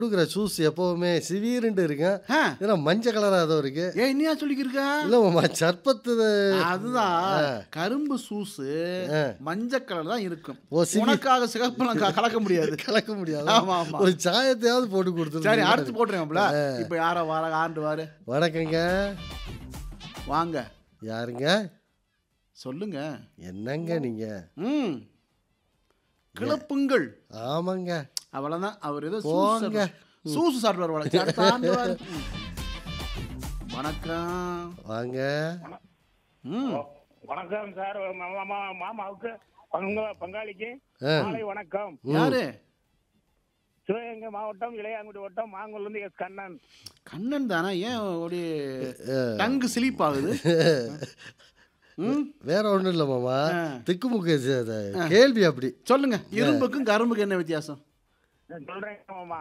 கொடுக்குற ஜூஸ் எப்பவுமே சிவீருண்டு இருக்கும் ஆ, ஏன்னா மஞ்சள் கலராக ஏதோ இருக்கு ஏன் என்னையா சொல்லிக்கிருக்கா இல்லை மாமா சர்பத்து அதுதான் கரும்பு சூசு ஆ. மஞ்சள் கலர் தான் இருக்கும் ஓ, சிவி- உனக்காக சிகப்பு நான் க- கலக்க முடியாது கலக்க முடியாது ஆமா, ஆமா. ஒரு சாயத்தையாவது போட்டு சரி கொடுத்துருங்க அடுத்து போட்டுருங்கம்ல இப்போ யாரோ வர ஆண்டு வாரு வணக்கங்க வாங்க யாருங்க சொல்லுங்க என்னங்க நீங்க ம் கிளப்புங்கள் ஆமாங்க அவ்வளோதான் அவர் ஏதோ போங்க. சூசு சூசு சாப்பிடுவார் வழக்கு அடுத்த ஆண்டு வாரு ம். வணக்கம் வாங்க ம் வணக்கம் சார் மாமா மாமாவுக்கு பங்க பங்காளிக்கு ஆ. மாலை வணக்கம் யாரு சிவகங்கை மாவட்டம் இளையாங்குடி வட்டம் மாங்கூர்லேருந்து எஸ் கண்ணன் கண்ணன் தானே ஏன் ஒரு டங்கு சிலிப் ஆகுது ம் வேற ஒண்ணும் இல்ல மாமா ஆ. திக்குமுக்கு ச- த- கேள்வி அப்படி சொல்லுங்க இரும்புக்கும் கரும்புக்கும் என்ன வித்தியாசம் நான் சொல்றேன் மாமா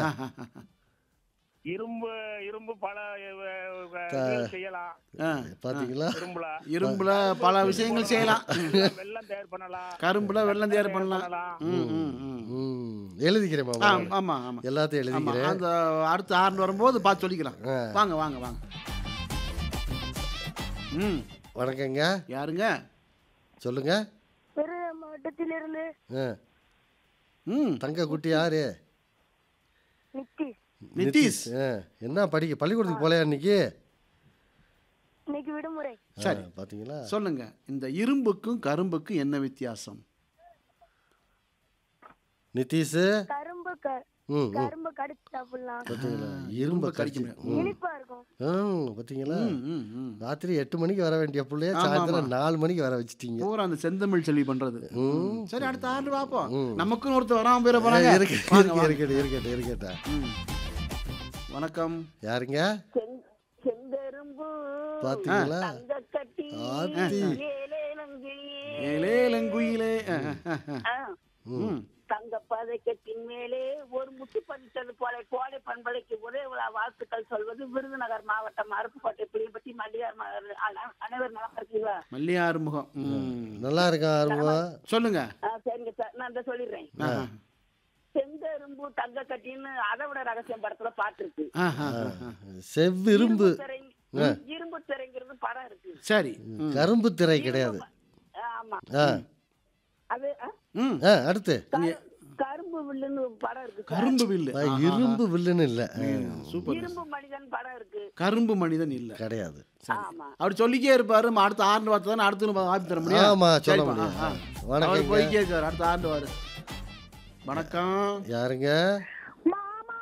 இரும்பு இரும்பு பல அஹ், அஹ், செய்யலாம் ஆ, பாத்தீங்களா இரும்புல இரும்புல பல விஷயங்கள் செய்யலாம் வெள்ளம் தயார் பண்ணலாம் கரும்புல வெள்ளம் தயார் பண்ணலாம் பண்ணலாம் ம், ம், ம். ம் எழுதிக்கிறேன் ஆ, மாமா ஆமா ஆமா எல்லாத்தையும் ஆமா எழுதிக்கிறேன் அந்த அடுத்த ஆண்டு வரும்போது பார்த்து சொல்லிக்கலாம் ஆ. வாங்க வாங்க வாங்க ம் வணக்கங்க யாருங்க சொல்லுங்க பெரு மாவட்டத்திலிருந்து ஆ, ம் தங்க குட்டி யாரு நித்திஷ் நிதிஷ் ஆ, என்ன படிக்க பள்ளிக்கூடத்துக்கு போலையா இன்னைக்கு இன்னைக்கு விடுமுறை சரி. ஆ, பாத்தீங்களா சொல்லுங்க இந்த இரும்புக்கும் கரும்புக்கும் என்ன வித்தியாசம் நிதிஷ் கரும்பு க- ம் ம் கரும்பு கடிச்சு சாப்பிடலாம் பாத்தீங்களா இரும்பு இரும்பு கடிக்க கடிச்சு முடியாது. இனிப்பா இருக்கும் ம் பாத்தீங்களா ம், ம், ம். ராத்திரி எட்டு மணிக்கு வர வேண்டிய பிள்ளைய ஆமா, சாயந்தரம் நாலு மணிக்கு வர வச்சிட்டீங்க பூரா அந்த செந்தமிழ் செல்வி பண்றது ம். சரி அடுத்த ஆண்டு பார்ப்போம் ம். நமக்குன்னு ஒருத்தர் வராம போயிட போறாங்க இருக்கு வாங்க, வாங்க. இருக்கட்டும் இருக்கட்டும் இருக்கட்டும் ம். வணக்கம் யாருங்க செங்கரும்பு பாத்தீங்களா தங்க கட்டி ஆத்தி. ஏலேலங்கிளியே. ஏலேலங்குயிலே ஆ, ஆ, ஆ. ஆ, ம். தங்க பதைக்கத்தின் மேலே ஒரு முத்து பதித்தது போல கோடை பண்பலைக்கு ஒரே விழா வாழ்த்துக்கள் சொல்வது விருதுநகர் மாவட்டம் அருப்புக்கோட்டை பிள்ளைப்பட்டி மல்லியார் மகர் அன- அனைவரும் நல்லா இருக்கீங்களா மல்லியாறு முகம் ம். நல்லா இருக்கா ஆரம்பம் சொல்லுங்க ஆ, சரிங்க சார் நான் இந்த சொல்லிடுறேன் ஆ, செங்கரும்பு தங்க கட்டின்னு அதை விட ரகசியம் படத்துல பாட்டு இருக்கு ஆ, ஆ, ஆ, ஆ. செவ்விரும்பு திரை இரும்பு திரைங்கிறது படம் இருக்கு சரி ம். கரும்பு திரை கிடையாது ஆ, ஆமா ஆ அது ஆ, ம். ஆ அடுத்து கரு- கரும்பு வில்லுன்னு ஒரு படம் இருக்கு சார். கரும்பு வில்லு ஆ, இரும்பு வில்லுன்னு இல்ல ஆ, சூப்பர் இரும்பு மனிதன் படம் இருக்கு கரும்பு மனிதன் இல்ல கிடையாது ஆமா அப்படி சொல்லிக்கே இருப்பாரு நம்ம அடுத்த ஆண்டு வார்த்தை தானே அடுத்து வாய்ப்பு தர முடியும் ஆமா சொல்ல சரிப்பா, முடியும் ஆ, ஆ. அவர் வணக்கங்க போய்க்கே இருக்காரு அடுத்த ஆண்டு வாரு வணக்கம் யாருங்க மாமா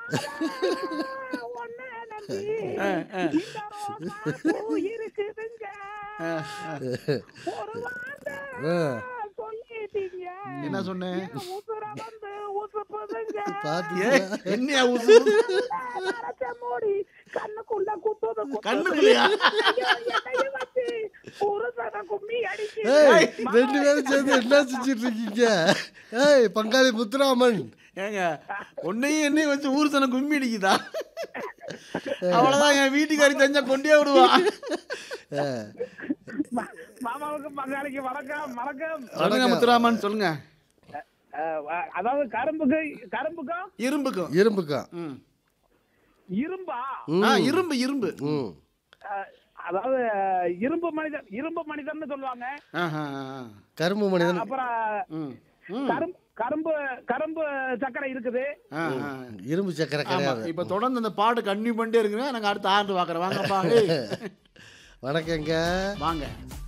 ஒன்ன நம்பி ஆ, ஆ, இந்த ரோசா பூ இருக்குதுங்க ஆ, ஆ. ஒரு வார்த்தை ஆ, சொல்லிட்டீங்க என்ன சொன்னேன் உசுர வந்து உசுப்புதுங்க ஏ, பாத்தீங்களா என்னையா உசு நரச்ச மூடி கண்ணுக்குள்ள குத்துது குத்துது. கண்ணுக்குள்ளையா ஐயோ, என்னையும் வச்சு புருஷனை கும்மி அடிச்சு ஏய் ரெண்டு பேரும் சேர்ந்து என்ன செஞ்சுட்டு இருக்கீங்க ஏய் பங்காளி முத்துராமன் ஏங்க உன்னையும் என்னையும் வச்சு ஊர் சனம் கும்மி அடிக்குதா அவ்வளவுதான் என் வீட்டுக்காரி தெரிஞ்சா கொண்டே விடுவா ஆ, மாமாவுக்கு பங்காளிக்கு வணக்கம் வணக்கம் சொல்லுங்க முத்துராமன் சொல்லுங்க அஹ், அஹ், அதாவது கரும்புக்கு கரும்புக்கும் இரும்புக்கும் இரும்புக்கா ம். இரும்பா ஆ, இரும்பு இரும்பு ம் அஹ், அதாவது அஹ், இரும்பு மனிதன் இரும்பு மனிதன் சொல்லுவாங்க ஆஹா, ஆ. கரும்பு மனிதன் அப்புறம் ம். ம். கரும்பு கரும்பு கரும்பு சக்கரை இருக்குது ஆ, ஆ. இரும்பு சக்கரை ஆமா கிடையாது இப்ப தொடர்ந்து அந்த பாடு கன்டினியூ பண்ணிட்டே இருக்குங்க நாங்க அடுத்த ஆண்டு பாக்குறோம் வாங்கப்பா ஏய். வணக்கங்க வாங்க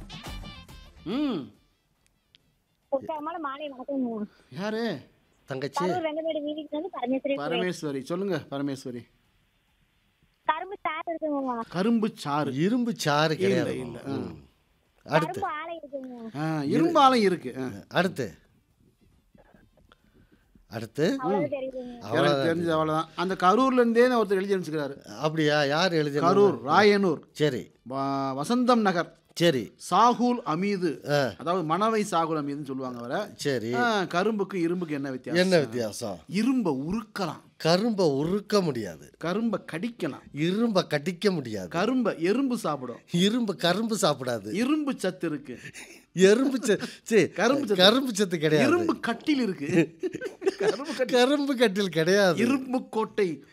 ம் உற்சாகமான மாலை வணக்கம் யாரு தங்கச்சி கரூர் வெங்கமேடு வீதிக்கு வந்து பரமேஸ்வரி பரமேஸ்வரி சொல்லுங்க பரமேஸ்வரி கரும்பு சாறு இருக்குங்க கரும்பு சாறு இரும்பு சாறு கிடையாது இல்ல. ம். அடுத்து கரும்பு ஆலை இருக்குங்க ஆ, இரும்பாலும் இருக்கு ஆ. அடுத்து அடுத்து அவ்வளவு தெரியுதுங்க அவ்வளோ எனக்கு தெரிஞ்சது அவ்வளவுதான் அந்த கரூர்ல இருந்தே ஒருத்தர் எழுதி அனுப்பிச்சுக்கிறாரு அப்படியா யார் எழுதி கரூர் ராயனூர் சரி வ- வசந்தம் நகர் சரி சாகுல் அமீது ஆ. அதாவது மணவை சாகுல் அமீதுன்னு சொல்லுவாங்க அவரை சரி ஆ, கரும்புக்கு இரும்புக்கு என்ன வித்தியாசம் என்ன வித்தியாசம் இரும்பை உருக்கலாம் கரும்பை உருக்க முடியாது கரும்பை கடிக்கலாம் இரும்பை கடிக்க முடியாது கரும்பை எறும்பு சாப்பிடும் இரும்பு கரும்பு சாப்பிடாது இரும்பு சத்து இருக்கு எறும்பு ச- சரி கரும்பு சத்து. கரும்பு சத்து கிடையாது இரும்பு கட்டில் இருக்கு கரும்பு கட்டில் கரும்பு கட்டில் கிடையாது இரும்பு கோட்டை